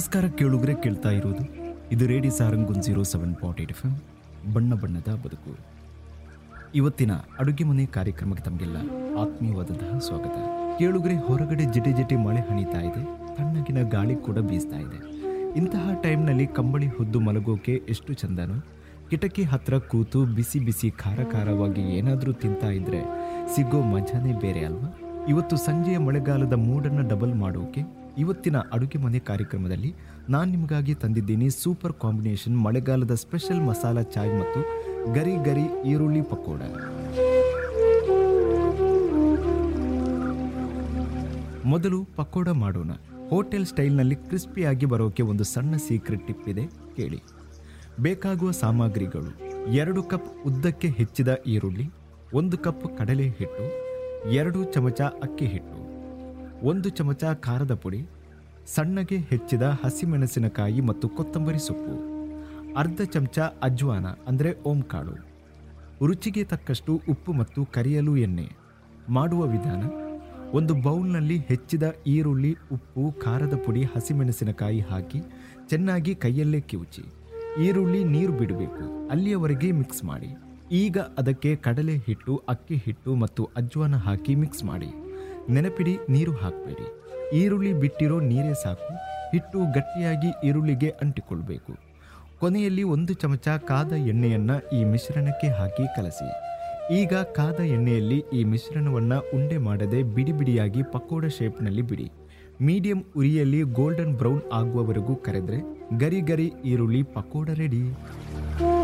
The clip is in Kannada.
ನಮಸ್ಕಾರ ಕೇಳುಗರೆ ಕೇಳ್ತಾ ಇರೋದು ಇದು radio Sarang one zero seven point eight F M ಬಣ್ಣ ಬಣ್ಣದ ಬದುಕು ಇವತ್ತಿನ ಅಡುಗೆ ಮನೆ ಕಾರ್ಯಕ್ರಮಕ್ಕೆ ತಮಗೆಲ್ಲ ಆತ್ಮೀಯವಾದಂತಹ ಸ್ವಾಗತ ಕೇಳುಗರೆ ಹೊರಗಡೆ ಜಿಟಿ ಜಿಟಿ ಮಳೆ ಹನಿತಾ ಇದೆ ತಣ್ಣಗಿನ ಗಾಳಿ ಕೂಡ ಬೀಸ್ತಾ ಇದೆ ಇಂತಹ ಟೈಮ್ನಲ್ಲಿ ಕಂಬಳಿ ಹೊದ್ದು ಮಲಗೋಕೆ ಎಷ್ಟು ಚಂದನೋ ಕಿಟಕಿ ಹತ್ರ ಕೂತು ಬಿಸಿ ಬಿಸಿ ಖಾರ ಖಾರವಾಗಿ ಏನಾದರೂ ತಿಂತಾ ಇದ್ರೆ ಸಿಗೋ ಮಜಾನೇ ಬೇರೆ ಅಲ್ವಾ ಇವತ್ತು ಸಂಜೆಯ ಮಳೆಗಾಲದ ಮೂಡನ್ನು ಡಬಲ್ ಮಾಡೋಕೆ ಇವತ್ತಿನ ಅಡುಗೆ ಮನೆ ಕಾರ್ಯಕ್ರಮದಲ್ಲಿ ನಾನು ನಿಮಗಾಗಿ ತಂದಿದ್ದೀನಿ ಸೂಪರ್ ಕಾಂಬಿನೇಷನ್ ಮಳೆಗಾಲದ ಸ್ಪೆಷಲ್ ಮಸಾಲ ಚಾಯ್ ಮತ್ತು ಗರಿ ಗರಿ ಈರುಳ್ಳಿ ಪಕೋಡ ಮೊದಲು ಪಕೋಡ ಮಾಡೋಣ ಹೋಟೆಲ್ ಸ್ಟೈಲ್ನಲ್ಲಿ ಕ್ರಿಸ್ಪಿಯಾಗಿ ಬರೋಕೆ ಒಂದು ಸಣ್ಣ ಸೀಕ್ರೆಟ್ ಟಿಪ್ ಇದೆ ಕೇಳಿ ಬೇಕಾಗುವ ಸಾಮಗ್ರಿಗಳು ಎರಡು ಕಪ್ ಉದ್ದಕ್ಕೆ ಹೆಚ್ಚಿದ ಈರುಳ್ಳಿ ಒಂದು ಕಪ್ ಕಡಲೆ ಹಿಟ್ಟು ಎರಡು ಚಮಚ ಅಕ್ಕಿ ಹಿಟ್ಟು ಒಂದು ಚಮಚ ಖಾರದ ಪುಡಿ ಸಣ್ಣಗೆ ಹೆಚ್ಚಿದ ಹಸಿಮೆಣಸಿನಕಾಯಿ ಮತ್ತು ಕೊತ್ತಂಬರಿ ಸೊಪ್ಪು ಅರ್ಧ ಚಮಚ ಅಜ್ವಾನ ಅಂದರೆ ಓಂಕಾಳು ರುಚಿಗೆ ತಕ್ಕಷ್ಟು ಉಪ್ಪು ಮತ್ತು ಕರಿಯಲು ಎಣ್ಣೆ ಮಾಡುವ ವಿಧಾನ ಒಂದು ಬೌಲ್ನಲ್ಲಿ ಹೆಚ್ಚಿದ ಈರುಳ್ಳಿ ಉಪ್ಪು ಖಾರದ ಪುಡಿ ಹಸಿಮೆಣಸಿನಕಾಯಿ ಹಾಕಿ ಚೆನ್ನಾಗಿ ಕೈಯಲ್ಲೇ ಕಿವುಚಿ ಈರುಳ್ಳಿ ನೀರು ಬಿಡಬೇಕು ಅಲ್ಲಿಯವರೆಗೆ ಮಿಕ್ಸ್ ಮಾಡಿ ಈಗ ಅದಕ್ಕೆ ಕಡಲೆ ಹಿಟ್ಟು ಅಕ್ಕಿ ಹಿಟ್ಟು ಮತ್ತು ಅಜ್ವಾನ ಹಾಕಿ ಮಿಕ್ಸ್ ಮಾಡಿ ನೆನಪಿಡಿ ನೀರು ಹಾಕಬೇಡಿ ಈರುಳ್ಳಿ ಬಿಟ್ಟಿರೋ ನೀರೇ ಸಾಕು ಹಿಟ್ಟು ಗಟ್ಟಿಯಾಗಿ ಈರುಳ್ಳಿಗೆ ಅಂಟಿಕೊಳ್ಬೇಕು ಕೊನೆಯಲ್ಲಿ ಒಂದು ಚಮಚ ಕಾದ ಎಣ್ಣೆಯನ್ನ ಈ ಮಿಶ್ರಣಕ್ಕೆ ಹಾಕಿ ಕಲಸಿ ಈಗ ಕಾದ ಎಣ್ಣೆಯಲ್ಲಿ ಈ ಮಿಶ್ರಣವನ್ನ ಉಂಡೆ ಮಾಡದೆ ಬಿಡಿ ಬಿಡಿಯಾಗಿ ಪಕೋಡ ಶೇಪ್ನಲ್ಲಿ ಬಿಡಿ ಮೀಡಿಯಂ ಉರಿಯಲ್ಲಿ ಗೋಲ್ಡನ್ ಬ್ರೌನ್ ಆಗುವವರೆಗೂ ಕರೆದ್ರೆ ಗರಿ ಗರಿ ಈರುಳ್ಳಿ ಪಕೋಡ ರೆಡಿ